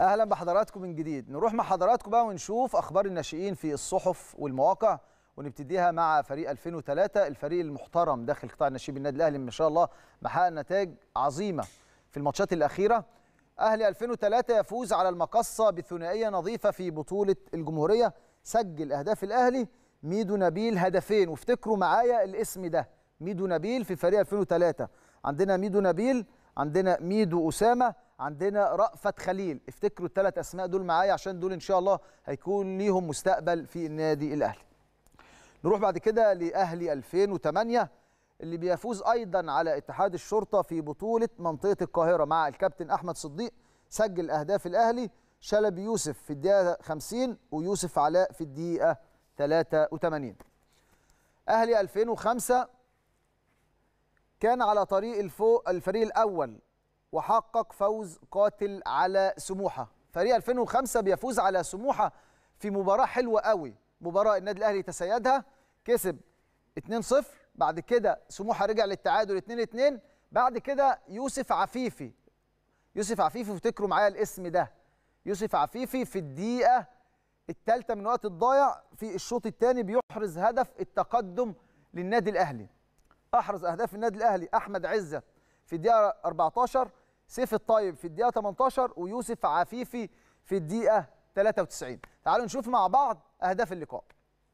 اهلا بحضراتكم من جديد نروح مع حضراتكم بقى ونشوف اخبار الناشئين في الصحف والمواقع ونبتديها مع فريق 2003 الفريق المحترم داخل قطاع الناشئين بالنادي الاهلي ما شاء الله محقق نتائج عظيمه في الماتشات الاخيره اهلي 2003 يفوز على المقصه بثنائيه نظيفه في بطوله الجمهوريه سجل اهداف الاهلي ميدو نبيل هدفين وافتكروا معايا الاسم ده ميدو نبيل في فريق 2003 عندنا ميدو نبيل عندنا ميدو اسامه عندنا رأفت خليل افتكروا الثلاث اسماء دول معايا عشان دول ان شاء الله هيكون ليهم مستقبل في النادي الاهلي نروح بعد كده لاهلي 2008 اللي بيفوز ايضا على اتحاد الشرطه في بطوله منطقه القاهره مع الكابتن احمد صديق سجل اهداف الاهلي شلبي يوسف في الدقيقه 50 ويوسف علاء في الدقيقه 83 اهلي 2005 كان على طريق الفوق الفريق الاول وحقق فوز قاتل على سموحه فريق 2005 بيفوز على سموحه في مباراه حلوه قوي مباراه النادي الاهلي تسيدها كسب 2-0 بعد كده سموحه رجع للتعادل 2-2 بعد كده يوسف عفيفي يوسف عفيفي افتكروا معايا الاسم ده يوسف عفيفي في الدقيقه الثالثه من وقت الضايع في الشوط الثاني بيحرز هدف التقدم للنادي الاهلي احرز اهداف النادي الاهلي احمد عزت في الدقيقه 14 سيف الطيب في الدقيقه 18 ويوسف عفيفي في الدقيقه 93 تعالوا نشوف مع بعض اهداف اللقاء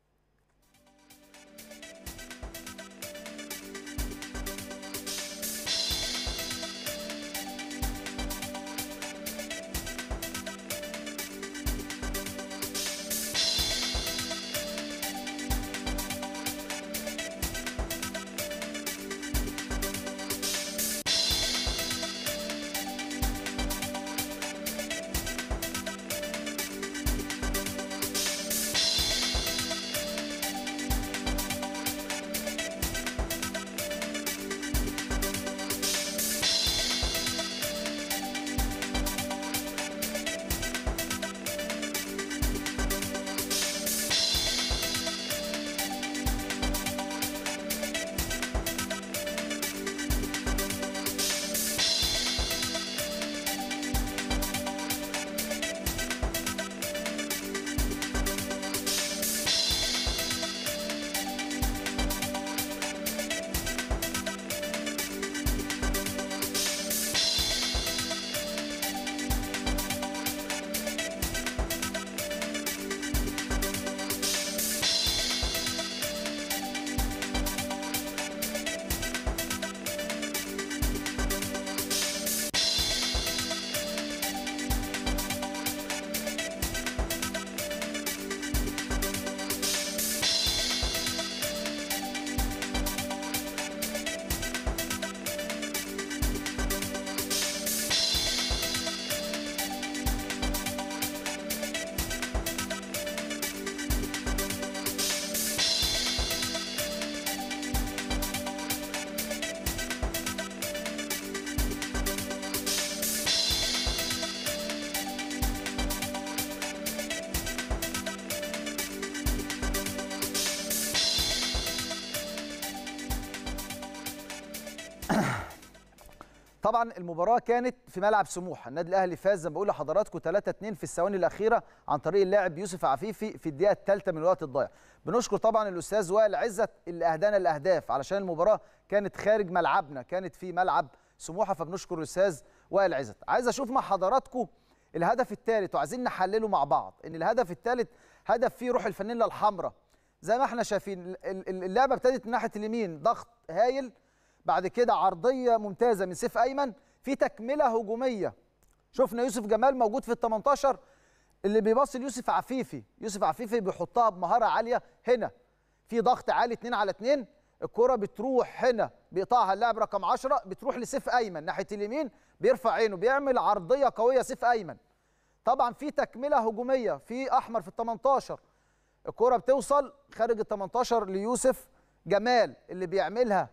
طبعا المباراه كانت في ملعب سموحه النادي الاهلي فاز زي ما بقول لحضراتكم 3 2 في الثواني الاخيره عن طريق اللاعب يوسف عفيفي في الدقيقه الثالثه من الوقت الضايع بنشكر طبعا الاستاذ وائل عزت اللي اهدانا الاهداف علشان المباراه كانت خارج ملعبنا كانت في ملعب سموحه فبنشكر الاستاذ وائل عزت عايز اشوف مع حضراتكم الهدف الثالث وعايزين نحلله مع بعض ان الهدف الثالث هدف فيه روح الفانيلا الحمراء زي ما احنا شايفين اللعبه ابتدت من ناحيه اليمين ضغط هايل بعد كده عرضيه ممتازه من سيف ايمن في تكمله هجوميه شفنا يوسف جمال موجود في ال 18 اللي بيبص ليوسف عفيفي يوسف عفيفي بيحطها بمهاره عاليه هنا في ضغط عالي 2 على 2 الكره بتروح هنا بيقطعها اللاعب رقم 10 بتروح لسيف ايمن ناحيه اليمين بيرفع عينه بيعمل عرضيه قويه سيف ايمن طبعا في تكمله هجوميه في احمر في ال 18 الكره بتوصل خارج ال 18 ليوسف جمال اللي بيعملها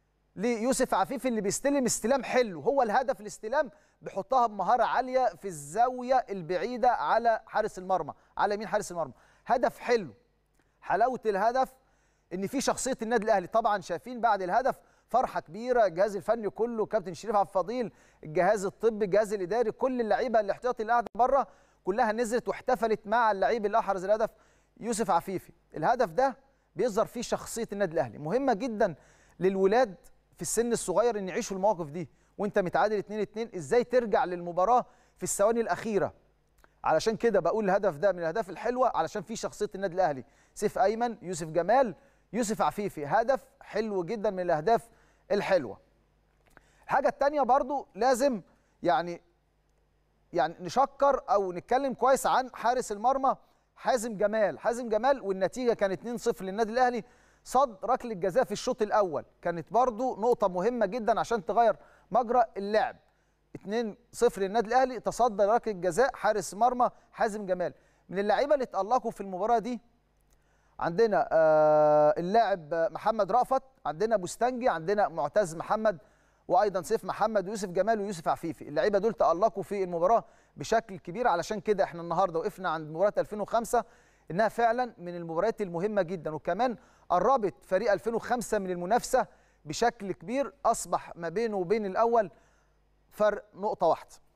ليوسف عفيفي اللي بيستلم استلام حلو هو الهدف الاستلام بيحطها بمهاره عاليه في الزاويه البعيده على حارس المرمى على يمين حارس المرمى هدف حلو حلاوه الهدف ان في شخصيه النادي الاهلي طبعا شايفين بعد الهدف فرحه كبيره الجهاز الفني كله كابتن شريف عبد الفضيل الجهاز الطبي الجهاز الاداري كل اللعيبه الاحتياطي اللي قاعده بره كلها نزلت واحتفلت مع اللعيب اللي احرز الهدف يوسف عفيفي الهدف ده بيظهر فيه شخصيه النادي الاهلي مهمه جدا للولاد في السن الصغير ان يعيشوا المواقف دي وانت متعادل 2 2 ازاي ترجع للمباراه في الثواني الاخيره علشان كده بقول الهدف ده من الاهداف الحلوه علشان فيه شخصيه النادي الاهلي سيف ايمن يوسف جمال يوسف عفيفي هدف حلو جدا من الاهداف الحلوه الحاجه الثانيه برضو لازم يعني يعني نشكر او نتكلم كويس عن حارس المرمى حازم جمال حازم جمال والنتيجه كانت 2-0 للنادي الاهلي صد ركله الجزاء في الشوط الاول كانت برضو نقطه مهمه جدا عشان تغير مجرى اللعب 2-0 للنادي الاهلي تصدى ركله الجزاء حارس مرمى حازم جمال من اللعيبه اللي اتالقوا في المباراه دي عندنا آه اللاعب محمد رأفت عندنا بوستنجي عندنا معتز محمد وايضا سيف محمد ويوسف جمال ويوسف عفيفي اللعيبه دول تالقوا في المباراه بشكل كبير علشان كده احنا النهارده وقفنا عند مباراه 2005 انها فعلا من المباريات المهمه جدا وكمان قربت فريق 2005 من المنافسه بشكل كبير اصبح ما بينه وبين الاول فرق نقطه واحده